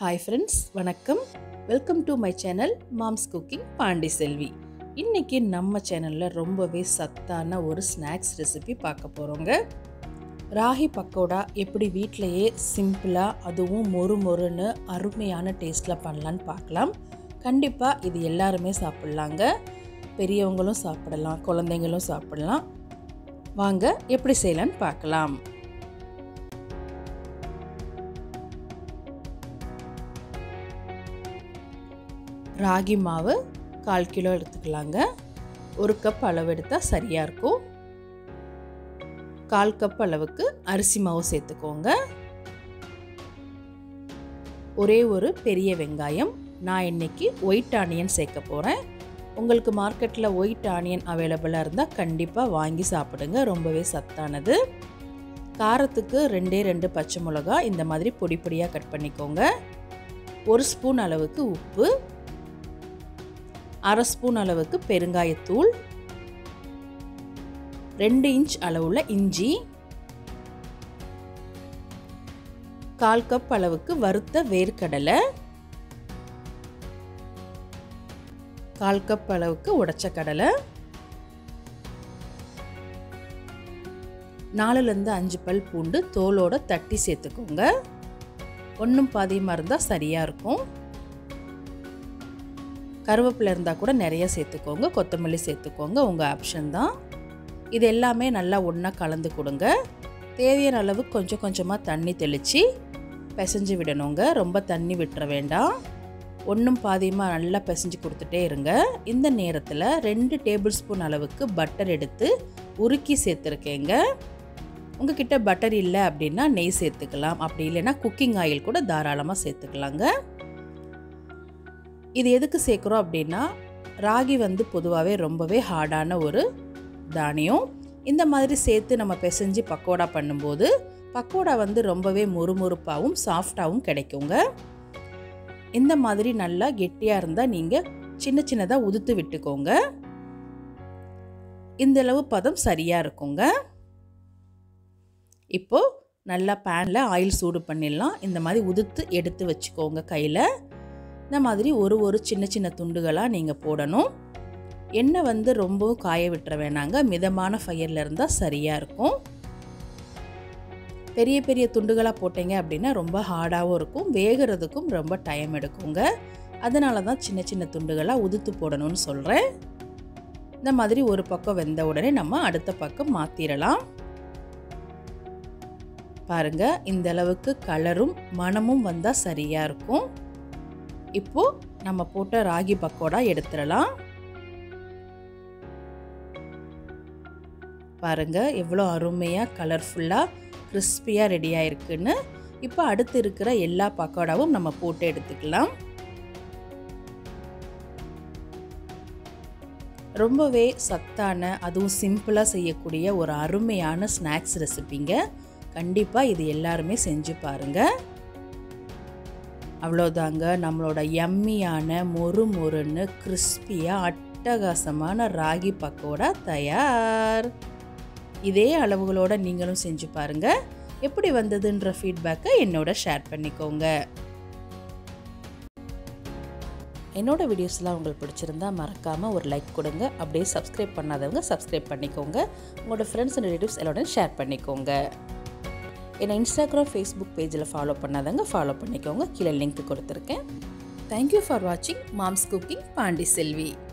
hi friends வணக்கம் welcome to my channel mom's cooking Pandi Selvi இன்றைக்கி நம்ம சேனலில் ரொம்பவே சத்தான ஒரு ஸ்நாக்ஸ் ரெசிபி பார்க்க போகிறோங்க ராகி பக்கோடா எப்படி வீட்டிலையே சிம்பிளாக அதுவும் மொறு மொறுன்னு அருமையான டேஸ்ட்டில் பண்ணலான்னு பார்க்கலாம் கண்டிப்பாக இது எல்லாருமே சாப்பிட்லாங்க பெரியவங்களும் சாப்பிடலாம் குழந்தைங்களும் சாப்பிடலாம் வாங்க எப்படி செய்யலான்னு பார்க்கலாம் ராகி மாவு கால் கிலோ எடுத்துக்கலாங்க ஒரு கப் அளவு எடுத்தால் சரியாக இருக்கும் கால் கப் அளவுக்கு அரிசி மாவு சேர்த்துக்கோங்க ஒரே ஒரு பெரிய வெங்காயம் நான் இன்னைக்கு ஒயிட் ஆனியன் சேர்க்க போகிறேன் உங்களுக்கு மார்க்கெட்டில் ஒயிட் ஆனியன் அவைலபிளாக இருந்தால் கண்டிப்பாக வாங்கி சாப்பிடுங்க ரொம்பவே சத்தானது காரத்துக்கு ரெண்டே ரெண்டு பச்சை மிளகா இந்த மாதிரி பொடி பொடியாக கட் பண்ணிக்கோங்க ஒரு ஸ்பூன் அளவுக்கு உப்பு அரை ஸ்பூன் அளவுக்கு பெருங்காயத்தூள் ரெண்டு இன்ச் அளவுள்ள இஞ்சி கால் கப் அளவுக்கு வறுத்த வேர்க்கடலை கால் கப் அளவுக்கு உடைச்ச கடலை நாலுலேருந்து அஞ்சு பல் பூண்டு தோலோட தட்டி சேர்த்துக்கோங்க ஒன்றும் பாதியமாக இருந்தால் சரியாக இருக்கும் கருவேப்பிலை இருந்தால் கூட நிறைய சேர்த்துக்கோங்க கொத்தமல்லி சேர்த்துக்கோங்க உங்கள் ஆப்ஷன் தான் இது எல்லாமே நல்லா ஒன்றா கலந்து கொடுங்க தேவையான அளவு கொஞ்சம் கொஞ்சமாக தண்ணி தெளித்து பிசைஞ்சு விடணுங்க ரொம்ப தண்ணி விட்டுற வேண்டாம் ஒன்றும் பாதியமாக நல்லா பிசைஞ்சு கொடுத்துட்டே இருங்க இந்த நேரத்தில் ரெண்டு டேபிள் ஸ்பூன் அளவுக்கு பட்டர் எடுத்து உருக்கி சேர்த்துருக்கேங்க உங்ககிட்ட பட்டர் இல்லை அப்படின்னா நெய் சேர்த்துக்கலாம் அப்படி இல்லைன்னா குக்கிங் ஆயில் கூட தாராளமாக சேர்த்துக்கலாங்க இது எதுக்கு சேர்க்குறோம் அப்படின்னா ராகி வந்து பொதுவாகவே ரொம்பவே ஹார்டான ஒரு தானியம் இந்த மாதிரி சேர்த்து நம்ம பிசைஞ்சு பக்கோடா பண்ணும்போது பக்கோடா வந்து ரொம்பவே முறுமுறுப்பாகவும் சாஃப்டாகவும் கிடைக்குங்க இந்த மாதிரி நல்லா கெட்டியாக இருந்தால் நீங்கள் சின்ன சின்னதாக உதுத்து விட்டுக்கோங்க இந்த அளவு பதம் சரியாக இருக்குங்க இப்போது நல்லா பேனில் ஆயில் சூடு பண்ணிடலாம் இந்த மாதிரி உதுத்து எடுத்து வச்சுக்கோங்க கையில் இந்த மாதிரி ஒரு ஒரு சின்ன சின்ன துண்டுகளாக நீங்கள் போடணும் எண்ணெய் வந்து ரொம்பவும் காய விட்டுற வேணாங்க மிதமான ஃபயரில் இருந்தால் சரியாக இருக்கும் பெரிய பெரிய துண்டுகளாக போட்டீங்க அப்படின்னா ரொம்ப ஹார்டாகவும் இருக்கும் வேகிறதுக்கும் ரொம்ப டைம் எடுக்குங்க அதனால தான் சின்ன சின்ன துண்டுகளாக உதுத்து போடணும்னு சொல்கிறேன் இந்த மாதிரி ஒரு பக்கம் வெந்த உடனே நம்ம அடுத்த பக்கம் மாற்றிடலாம் பாருங்க இந்த அளவுக்கு கலரும் மனமும் வந்தால் சரியாக இருக்கும் இப்போது நம்ம போட்ட ராகி பக்கோடா எடுத்துடலாம் பாருங்க எவ்வளோ அருமையாக கலர்ஃபுல்லாக கிறிஸ்பியாக ரெடியாக இருக்குன்னு இப்போ அடுத்து இருக்கிற எல்லா பக்கோடாவும் நம்ம போட்டு எடுத்துக்கலாம் ரொம்பவே சத்தான அதுவும் சிம்பிளாக செய்யக்கூடிய ஒரு அருமையான ஸ்நாக்ஸ் ரெசிபிங்க கண்டிப்பாக இது எல்லாருமே செஞ்சு பாருங்கள் அவ்வளோதாங்க நம்மளோட எம்மியான மொறு மொறுன்னு கிறிஸ்பியாக அட்டகாசமான ராகி பக்கோடா தயார் இதே அளவுகளோட நீங்களும் செஞ்சு பாருங்கள் எப்படி வந்ததுன்ற ஃபீட்பேக்கை என்னோட ஷேர் பண்ணிக்கோங்க என்னோட வீடியோஸ்லாம் உங்களுக்கு பிடிச்சிருந்தா மறக்காமல் ஒரு லைக் கொடுங்க அப்படியே சப்ஸ்கிரைப் பண்ணாதவங்க சப்ஸ்கிரைப் பண்ணிக்கோங்க உங்களோட ஃப்ரெண்ட்ஸ் அண்ட் ரிலேட்டிவ்ஸ் எல்லோரும் ஷேர் பண்ணிக்கோங்க என்னை இன்ஸ்டாகிராம் ஃபேஸ்புக் பேஜில் ஃபாலோ பண்ணாதவங்க ஃபாலோ பண்ணிக்கோங்க கீழே லிங்க் கொடுத்துருக்கேன் தேங்க்யூ ஃபார் வாட்சிங் மாம்ஸ் குக்கிங் பாண்டி செல்வி